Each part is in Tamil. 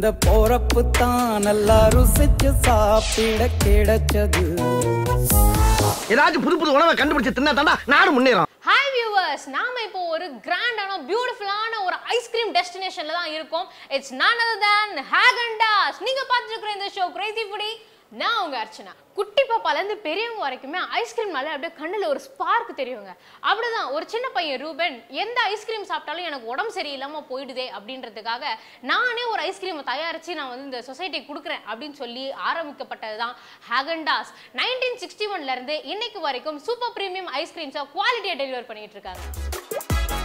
இந்த போறப்பு தான் நல்லா ருசிச்சு சாப்பிட கிடைச்சது ஏதாச்சும் புது புது உணவை கண்டுபிடிச்சு தின்னா தாண்டா நாடு முன்னேறும் ஹாய் வியூவர்ஸ் நாம இப்போ ஒரு கிராண்டான பியூட்டிஃபுல்லான ஒரு ஐஸ்கிரீம் டெஸ்டினேஷன்ல தான் இருக்கோம் it's none other than Haagen Dazs நீங்க பார்த்துட்டு இருக்கிற இந்த ஷோ கிரேசி ஃபுடி நான் உங்க அர்ச்சனா குட்டி பாப்பாலேருந்து பெரியவங்க வரைக்குமே ஐஸ்கிரீம்னால அப்படியே கண்ணில் ஒரு ஸ்பார்க் தெரியுங்க அப்படிதான் ஒரு சின்ன பையன் ரூபன் எந்த ஐஸ்கிரீம் சாப்பிட்டாலும் எனக்கு உடம்பு சரியில்லாமல் போயிடுதே அப்படின்றதுக்காக நானே ஒரு ஐஸ்கிரீமை தயாரித்து நான் வந்து இந்த சொசைட்டிக்கு கொடுக்குறேன் அப்படின்னு சொல்லி ஆரம்பிக்கப்பட்டது தான் ஹேகண்டாஸ் நைன்டீன் சிக்ஸ்டி ஒன்லேருந்து இன்னைக்கு வரைக்கும் சூப்பர் ப்ரீமியம் ஐஸ்கிரீம்ஸை குவாலிட்டியாக டெலிவர் பண்ணிட்டு இருக்காங்க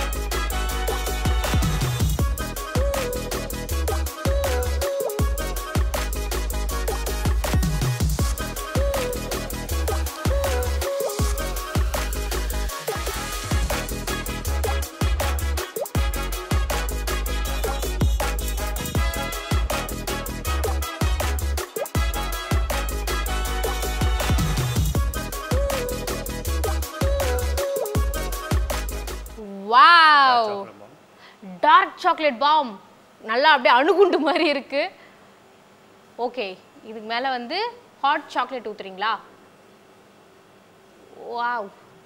வாவ் டார்க் சாக்லேட் பாம் நல்லா அப்படியே அணுகுண்டு மாதிரி இருக்கு ஓகே இதுக்கு மேலே வந்து ஹாட் சாக்லேட் ஊத்துறீங்களா வாவ்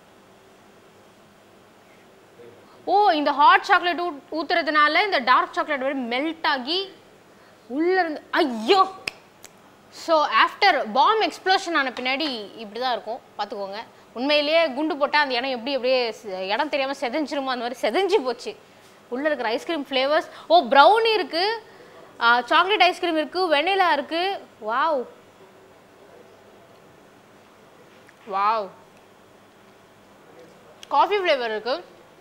ஓ இந்த ஹாட் சாக்லேட் ஊத்துறதுனால இந்த டார்க் சாக்லேட் வந்து மெல்ட் ஆகி உள்ள இருந்து ஐயோ ஸோ ஆஃப்டர் பாம் எக்ஸ்ப்ளோஷன் ஆன பின்னாடி இப்படி தான் இருக்கும் பார்த்துக்கோங்க உண்மையிலேயே குண்டு போட்டால் அந்த இடம் எப்படி அப்படியே செ- இடம் தெரியாமல் செதஞ்சிருமோ அந்த மாதிரி செதஞ்சு போச்சு உள்ளே இருக்கிற ஐஸ்கிரீம் ஃப்ளேவர்ஸ் ஓ ப்ரௌனி இருக்குது சாக்லேட் ஐஸ்கிரீம் இருக்குது வெண்ணிலா இருக்குது வாவ் வாவ் காஃபி ஃப்ளேவர் இருக்குது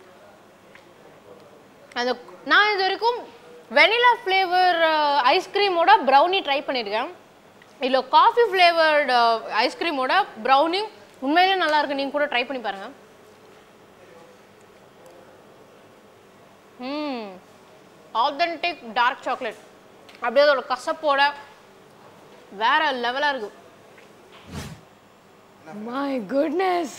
அந்த நான் இது வரைக்கும் வெனிலா ஃப்ளேவர் ஐஸ்கிரீமோட ப்ரௌனி ட்ரை பண்ணியிருக்கேன் இதில் காஃபி ஃப்ளேவர்டு ஐஸ்கிரீமோட ப்ரௌனி உண்மையிலேயே நல்லா இருக்கு நீங்கள் கூட ட்ரை பண்ணி பாருங்க ம் ஆத்தென்டிக் டார்க் சாக்லேட் அப்படியே அதோட கசப்போட வேற லெவலாக இருக்கு my goodness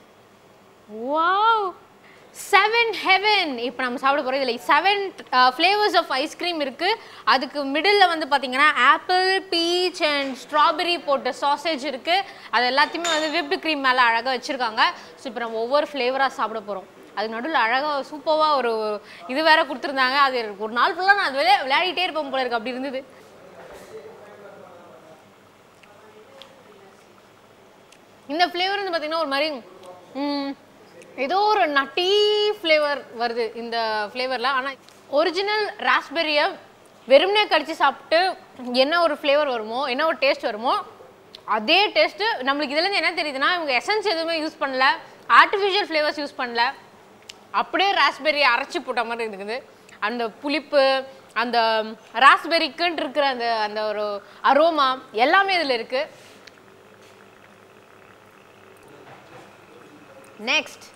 wow seven heaven இப்போ நம்ம சாப்பிட போகிறது இல்லை செவன் ஃப்ளேவர்ஸ் ஆஃப் ஐஸ்கிரீம் இருக்குது அதுக்கு மிடில் வந்து பார்த்தீங்கன்னா ஆப்பிள் பீச் அண்ட் ஸ்ட்ராபெரி போட்ட சாசேஜ் இருக்குது அது எல்லாத்தையுமே வந்து விப்டு க்ரீம் மேலே அழகாக வச்சுருக்காங்க ஸோ இப்போ நம்ம ஒவ்வொரு ஃப்ளேவராக சாப்பிட போகிறோம் அது நடுவில் அழகாக சூப்பராக ஒரு இது வேற கொடுத்துருந்தாங்க அது ஒரு நாள் ஃபுல்லாக நான் அது விளையா விளையாடிட்டே இருப்பேன் போல இருக்கு அப்படி இருந்தது இந்த ஃப்ளேவர் வந்து பார்த்தீங்கன்னா ஒரு மாதிரி ம், ஏதோ ஒரு நட்டி ஃப்ளேவர் வருது இந்த ஃப்ளேவரில் ஆனால் ஒரிஜினல் ராஸ்பெரியை வெறுமனே கடிச்சு சாப்பிட்டு என்ன ஒரு ஃப்ளேவர் வருமோ என்ன ஒரு டேஸ்ட் வருமோ அதே டேஸ்ட்டு நம்மளுக்கு இதுலேருந்து என்ன தெரியுதுன்னா இவங்க எசன்ஸ் எதுவுமே யூஸ் பண்ணல ஆர்டிஃபிஷியல் ஃப்ளேவர்ஸ் யூஸ் பண்ணல அப்படியே ராஸ்பெரியை அரைச்சி போட்ட மாதிரி இருக்குது அந்த புளிப்பு அந்த ராஸ்பெரிக்குன்ட்டு இருக்கிற அந்த அந்த ஒரு அரோமா எல்லாமே இதில் இருக்குது நெக்ஸ்ட்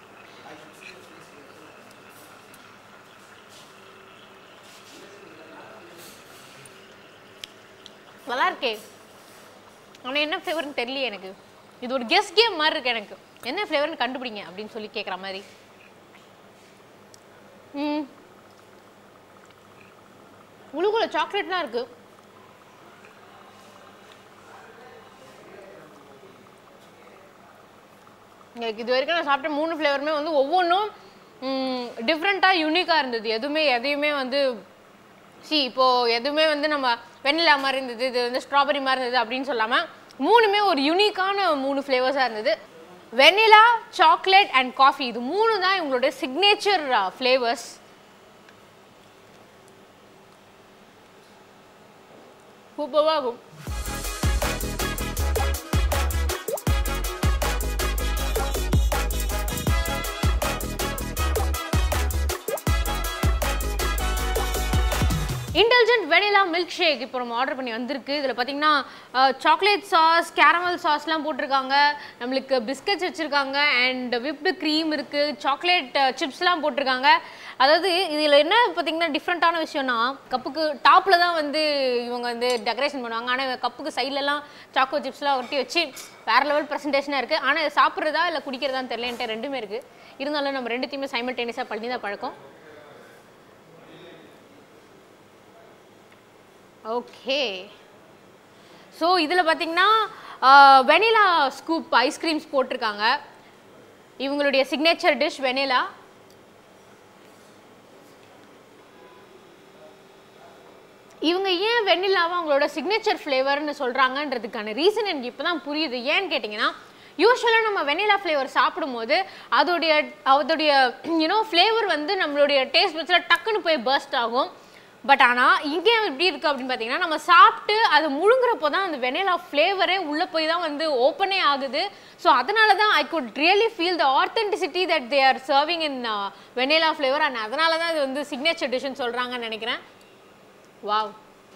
நல்லா இருக்கே ஆனால் என்ன ஃப்ளேவர்னு தெரியலையே எனக்கு இது ஒரு கெஸ் கேம் மாதிரி இருக்கு எனக்கு என்ன ஃப்ளேவர்னு கண்டுபிடிங்க அப்படின்னு சொல்லி கேட்குற மாதிரி ம் உள்ளுக்குள்ள சாக்லேட்லாம் இருக்கு எனக்கு இது வரைக்கும் நான் சாப்பிட்ட மூணு ஃப்ளேவருமே வந்து ஒவ்வொன்றும் டிஃப்ரெண்ட்டாக யூனிக்காக இருந்தது எதுவுமே எதையுமே வந்து சி இப்போ எதுவுமே வந்து நம்ம வெண்ணிலா மாதிரி இருந்தது இது வந்து ஸ்ட்ராபெரி மாதிரி இருந்தது அப்படின்னு சொல்லாமல் மூணுமே ஒரு யூனிக்கான மூணு ஃப்ளேவர்ஸாக இருந்தது வெண்ணிலா சாக்லேட் அண்ட் காஃபி இது மூணு தான் இவங்களுடைய சிக்னேச்சர் ஃப்ளேவர்ஸ் சூப்பராக இருக்கும் இன்டெலிஜென்ட் வெனிலா மில்க் ஷேக் இப்போ நம்ம ஆர்டர் பண்ணி வந்திருக்கு இதில் பார்த்தீங்கன்னா சாக்லேட் சாஸ் கேரமல் சாஸ்லாம் போட்டிருக்காங்க நம்மளுக்கு பிஸ்கட்ஸ் வச்சுருக்காங்க அண்ட் விப்டு க்ரீம் இருக்குது சாக்லேட் சிப்ஸ்லாம் போட்டிருக்காங்க அதாவது இதில் என்ன பார்த்தீங்கன்னா டிஃப்ரெண்ட்டான விஷயம்னா கப்புக்கு டாப்பில் தான் வந்து இவங்க வந்து டெக்கரேஷன் பண்ணுவாங்க ஆனால் கப்புக்கு சைட்லலாம் சாக்கோ சிப்ஸ்லாம் ஒட்டி வச்சு வேற லெவல் ப்ரெசன்டேஷனாக இருக்குது ஆனால் இதை சாப்பிட்றதா இல்லை குடிக்கிறதான்னு தெரியல என்கிட்ட ரெண்டுமே இருக்குது இருந்தாலும் நம்ம ரெண்டுத்தையுமே சைமல்டேனியஸாக பண்ணி தான் பழக்கம் ஓகே ஸோ இதில் பார்த்தீங்கன்னா வெனிலா ஸ்கூப் ஐஸ்கிரீம்ஸ் போட்டிருக்காங்க இவங்களுடைய சிக்னேச்சர் டிஷ் வெனிலா இவங்க ஏன் வெண்ணிலாவை அவங்களோட சிக்னேச்சர் ஃப்ளேவர்னு சொல்கிறாங்கன்றதுக்கான ரீசன் எனக்கு இப்போ தான் புரியுது ஏன்னு கேட்டிங்கன்னா யூஸ்வலாக நம்ம வெண்ணிலா ஃப்ளேவர் சாப்பிடும்போது அதோடைய அதோடைய யூனோ ஃப்ளேவர் வந்து நம்மளுடைய டேஸ்ட் பட்ஸில் டக்குன்னு போய் பர்ஸ்ட் ஆகும் பட் ஆனால் இங்கே எப்படி இருக்குது அப்படின்னு பார்த்தீங்கன்னா நம்ம சாப்பிட்டு அதை முழுங்குறப்போ தான் அந்த வெனிலா ஃப்ளேவரே உள்ளே போய் தான் வந்து ஓப்பனே ஆகுது ஸோ அதனால தான் I good really feel the authenticity that they are serving in vanilla flavour and அதனால தான் இது வந்து சிக்னேச்சர் டிஷ்னு சொல்கிறாங்கன்னு நினைக்கிறேன் வாவ்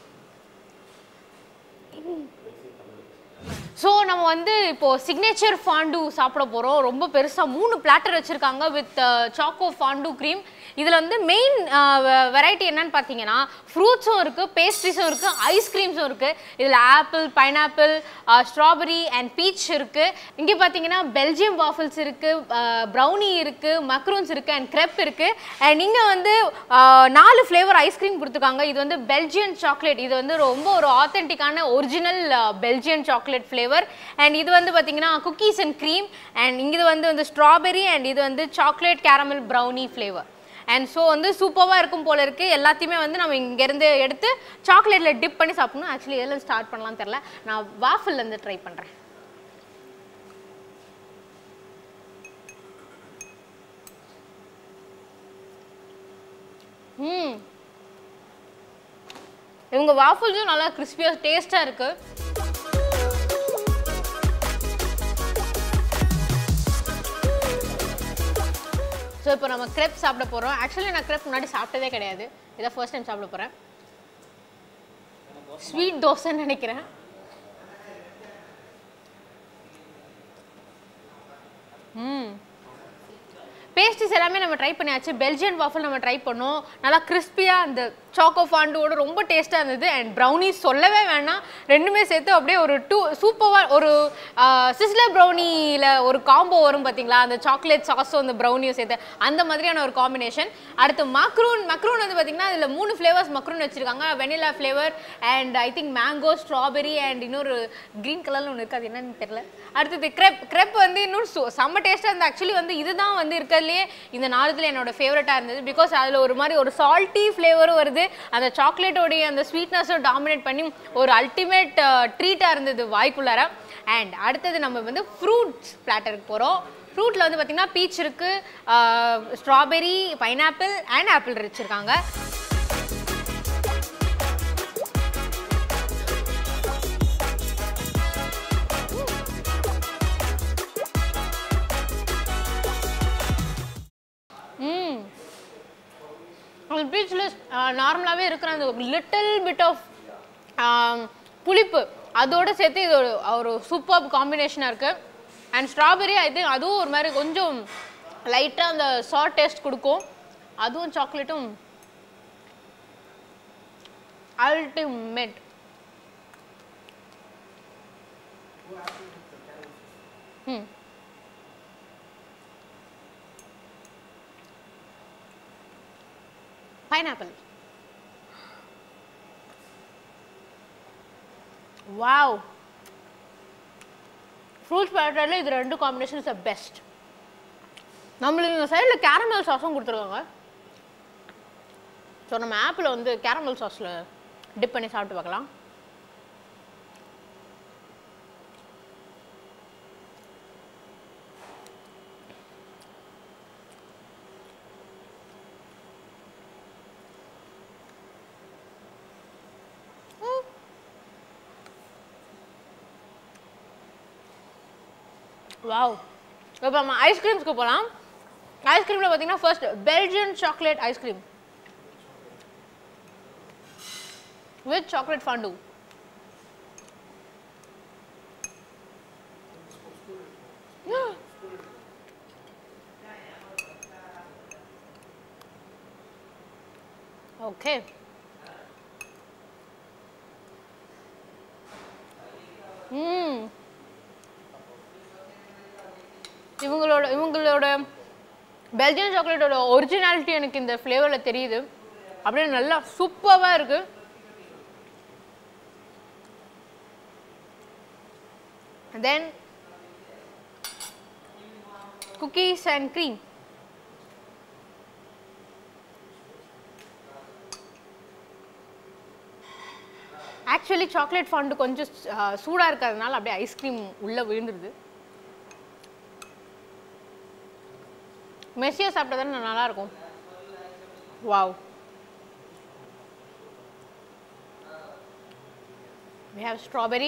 ஸோ நம்ம வந்து இப்போ சிக்னேச்சர் ஃபாண்டு சாப்பிட போகிறோம் ரொம்ப பெருசாக மூணு பிளாட்டர் வச்சுருக்காங்க வித் சாக்கோ ஃபாண்டு க்ரீம் இதில் வந்து மெயின் வெரைட்டி என்னன்னு பார்த்தீங்கன்னா ஃப்ரூட்ஸும் இருக்குது பேஸ்ட்ரிஸும் இருக்குது ஐஸ்கிரீம்ஸும் இருக்குது இதில் apple pineapple strawberry and peach இருக்குது இங்கே பார்த்தீங்கன்னா பெல்ஜியம் வாஃபிள்ஸ் இருக்குது ப்ரௌனி இருக்குது மக்ரூன்ஸ் இருக்குது அண்ட் க்ரெப் இருக்குது அண்ட் இங்கே வந்து ஆஹ், நாலு ஃப்ளேவர் ஐஸ்கிரீம் கொடுத்துருக்காங்க இது வந்து பெல்ஜியன் சாக்லேட் இது வந்து ரொம்ப ஒரு ஆத்தென்டிக்கான original Belgian chocolate flavour and இது வந்து பார்த்தீங்கன்னா குக்கீஸ் அண்ட் க்ரீம் அண்ட் இங்கே வந்து வந்து ஸ்ட்ராபெரி அண்ட் இது வந்து chocolate caramel brownie flavour and so வந்து சூப்பராக இருக்கும் போல இருக்கு எல்லாத்தையுமே வந்து நம்ம இங்கேருந்து எடுத்து சாக்லேட்டில் டிப் பண்ணி சாப்பிடணும் ஆக்சுவலி எதில் ஸ்டார்ட் பண்ணலாம் தெரில நான் வாஃபில்லேருந்து ட்ரை பண்ணுறேன் ம் இவங்க வாஃபிள்ஸும் நல்லா கிறிஸ்பியாக டேஸ்ட்டாக இருக்குது ஸோ இப்போ நம்ம க்ரெப் சாப்பிட போகிறோம் ஆக்சுவலி நான் க்ரெப் முன்னாடி சாப்பிட்டதே கிடையாது இதை ஃபர்ஸ்ட் டைம் சாப்பிட போகிறேன் ஸ்வீட் தோசைன்னு நினைக்கிறேன் ம் பேஸ்ட்ரிஸ் எல்லாமே நம்ம ட்ரை பண்ணியாச்சு பெல்ஜியன் வாஃபல் நம்ம ட்ரை பண்ணோம் நல்லா கிறிஸ்பியாக அந்த சாக்கோ ஃபாண்டோட ரொம்ப டேஸ்ட்டாக இருந்தது அண்ட் ப்ரௌனிஸ் சொல்லவே வேணாம் ரெண்டுமே சேர்த்து அப்படியே ஒரு டூ சூப்பராக ஒரு சிஸ்லர் ப்ரௌனியில் ஒரு காம்போ வரும் பார்த்தீங்களா அந்த சாக்லேட் சாஸும் அந்த ப்ரௌனியும் சேர்த்து அந்த மாதிரியான ஒரு காம்பினேஷன் அடுத்து மக்ரூன் மக்ரூன் வந்து பார்த்தீங்கன்னா அதில் மூணு ஃப்ளேவர்ஸ் மக்ரூன் வச்சுருக்காங்க vanilla flavour and I think mango strawberry and இன்னொரு க்ரீன் கலரில் ஒன்று இருக்குது அது என்னன்னு தெரியல அடுத்தது க்ரெப் க்ரெப் வந்து இன்னும் சு- செம்ம டேஸ்ட்டாக இருந்தது ஆக்சுவலி வந்து இதுதான் வந்து இருக்கிறதுலே இந்த நாலுத்துல என்னோட ஃபேவரட்டாக இருந்தது பிகாஸ் அதில் ஒரு மாதிரி ஒரு சால்ட்டி ஃப்ளேவரும் வருது அந்த சாக்லேட்டோடைய அந்த ஸ்வீட்னஸும் டாமினேட் பண்ணி ஒரு அல்டிமேட் ட்ரீட்டாக இருந்தது வாய்க்குள்ளார அண்ட் அடுத்தது நம்ம வந்து ஃப்ரூட்ஸ் பிளாட்டருக்கு போகிறோம் ஃப்ரூட்டில் வந்து பார்த்திங்கன்னா பீச் இருக்குது ஸ்ட்ராபெரி பைனாப்பிள் அண்ட் ஆப்பிள் வச்சுருக்காங்க ம் அந்த பீச்சில் நார்மலாகவே இருக்கிற அந்த லிட்டில் பிட் ஆஃப் புளிப்பு அதோட சேர்த்து இது ஒரு ஒரு சூப்பர் காம்பினேஷனாக இருக்குது அண்ட் ஸ்ட்ராபெரி ஐ திங்க் அதுவும் ஒரு மாதிரி கொஞ்சம் லைட்டாக அந்த சாட் டேஸ்ட் கொடுக்கும் அதுவும் சாக்லேட்டும் ultimate hmm pineapple wow fruits பேட்டரில் இது ரெண்டு காம்பினேஷன் இஸ் பெஸ்ட் நம்மளுக்கு இந்த சைடில் கேரமல் சாஸும் கொடுத்துருக்காங்க ஸோ நம்ம ஆப்பிள் வந்து கேரமல் சாஸில் டிப் பண்ணி சாப்பிட்டு பார்க்கலாம் வாவ் இப்போ நம்ம ஐஸ்கிரீம்ஸ்க்கு போகலாம் ஐஸ்கிரீமில் பார்த்தீங்கன்னா first Belgian chocolate ice cream with chocolate fondue okay hmm இவங்களோட இவங்களோட பெல்ஜியன் சாக்லேட்டோட ஒரிஜினாலிட்டி எனக்கு இந்த ஃப்ளேவரில் தெரியுது அப்படியே நல்லா சூப்பராக இருக்குது then cookies and cream actually chocolate fondue கொஞ்சம் சூடாக இருக்கிறதுனால அப்படியே ஐஸ்கிரீம் உள்ளே விழுந்துருது மெஸ்ஸியாக சாப்பிட்டா தானே நல்லா இருக்கும் wow we have strawberry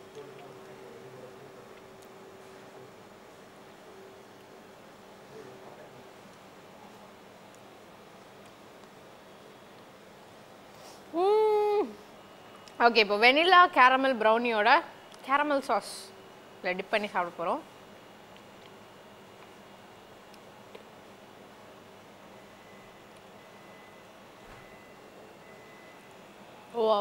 okay இப்போ வெனிலா கேரமல் ப்ரௌனியோட கேரமல் சாஸ் இல்லை டிப் பண்ணி சாப்பிட போகிறோம் ஓ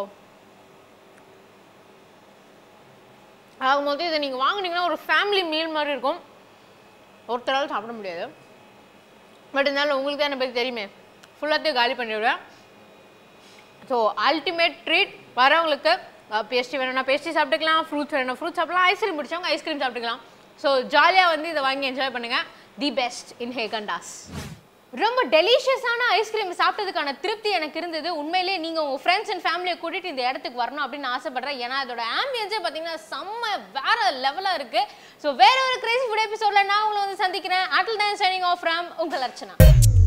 ஆகும்போது இதை நீங்கள் வாங்குனீங்கன்னா ஒரு ஃபேமிலி மீல் மாதிரி இருக்கும் ஒருத்தரால் சாப்பிட முடியாது பட் இருந்தாலும் உங்களுக்கு தான் பற்றி தெரியுமே ஃபுல்லாத்தையும் காலி பண்ணிவிடுவேன் ஸோ அல்டிமேட் ட்ரீட் வரவங்களுக்கு பேஸ்ட்ரி வேணும்னா பேஸ்ட்ரி சாப்பிட்டுக்கலாம் ஃப்ரூட்ஸ் வேணும்னா ஃப்ரூட்ஸ் சாப்பிடலாம் ஐஸ்கிரீம் பிடிச்சவங்க ஐஸ்கிரீம் சாப்பிட்டுக்கலாம் ஸோ ஜாலியாக வந்து இதை வாங்கி என்ஜாய் பண்ணுங்கள் தி பெஸ்ட் இன் ஹேகண்டாஸ் ரொம்ப டெலிஷியஸான ஐஸ்கிரீம் சாப்பிட்டதுக்கான திருப்தி எனக்கு இருந்தது உண்மையிலேயே நீங்கள் உங்கள் ஃப்ரெண்ட்ஸ் அண்ட் ஃபேமிலியை கூட்டிகிட்டு இந்த இடத்துக்கு வரணும் அப்படின்னு ஆசைப்படுறேன் ஏன்னா அதோட ஆம்பியன்ஸே பார்த்தீங்கன்னா செம்ம வேற லெவலாக இருக்குது ஸோ வேற ஒரு கிரேசி ஃபுட் எபிசோடில் நான் உங்களை வந்து சந்திக்கிறேன் அட்டில் தான் சைனிங் ஆஃப் ஃப்ரம் உங்கள் அர்ச்சனா